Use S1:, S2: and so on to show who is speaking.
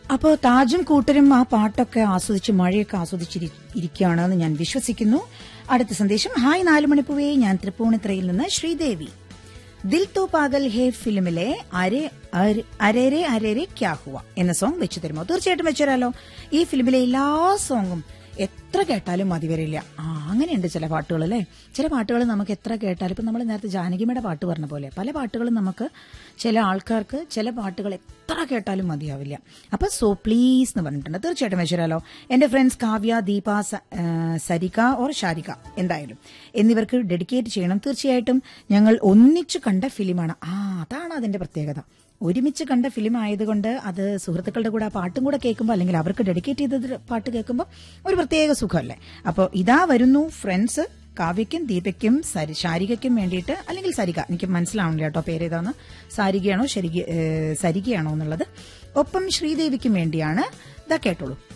S1: അപ്പോൾ താജും കൂട്ടരും ആ പാട്ടൊക്കെ ആസ്വദിച്ച് മഴയൊക്കെ ആസ്വദിച്ചിരി ഇരിക്കുകയാണെന്ന് ഞാൻ വിശ്വസിക്കുന്നു അടുത്ത സന്ദേശം ഹായ് നാലുമണിപ്പുവേ ഞാൻ തൃപ്പൂണിത്രയിൽ നിന്ന് ശ്രീദേവി ദിൽ തോ പാഗൽ ഹേ ഫിലിമിലെ അരെ അര- അരേരെ അരേരെ ക്യാ ഹുവ എന്ന സോങ് വെച്ചു തരുമോ തീർച്ചയായിട്ടും വെച്ചുതരാലോ ഈ ഫിലിമിലെ എല്ലാ സോങ്ങും എത്ര കേട്ടാലും മതി വരില്ല ആ അങ്ങനെയുണ്ട് ചില പാട്ടുകൾ അല്ലേ ചില പാട്ടുകൾ നമുക്ക് എത്ര കേട്ടാലും ഇപ്പം നമ്മൾ നേരത്തെ ജാനകിമയുടെ പാട്ട് പറഞ്ഞ പോലെ പല പാട്ടുകളും നമുക്ക് ചില ആൾക്കാർക്ക് ചില പാട്ടുകൾ എത്ര കേട്ടാലും മതിയാവില്ല അപ്പൊ സോ പ്ലീസ് എന്ന് പറഞ്ഞിട്ടുണ്ട് തീർച്ചയായിട്ടും വെച്ചുതരാലോ എന്റെ ഫ്രണ്ട്സ് കാവ്യ ദീപ സ- ആ, സരിക ഓർ ഷാരിക എന്തായാലും എന്നിവർക്ക് ഡെഡിക്കേറ്റ് ചെയ്യണം തീർച്ചയായിട്ടും ഞങ്ങൾ ഒന്നിച്ചു കണ്ട ഫിലിമാണ് ആ അതാണ് അതിന്റെ പ്രത്യേകത ഒരുമിച്ച് കണ്ട ഫിലിം ആയതുകൊണ്ട് അത് സുഹൃത്തുക്കളുടെ കൂടെ ആ പാട്ടും കൂടെ കേൾക്കുമ്പോൾ അല്ലെങ്കിൽ അവർക്ക് ഡെഡിക്കേറ്റ് ചെയ്ത പാട്ട് കേൾക്കുമ്പോൾ ഒരു പ്രത്യേക സുഖമല്ലേ അപ്പോൾ ഇതാ വരുന്നു ഫ്രണ്ട്സ് കാവ്യയ്ക്കും ദീപയ്ക്കും സരി ശാരികയ്ക്കും വേണ്ടിയിട്ട് അല്ലെങ്കിൽ സരിക എനിക്ക് മനസ്സിലാവണില്ല കേട്ടോ പേരേതാന്ന് സാരികയാണോ ശരിക ഏ, സരികയാണോ എന്നുള്ളത് ഒപ്പം ശ്രീദേവിക്കും വേണ്ടിയാണ് ഇതാ കേട്ടോളൂ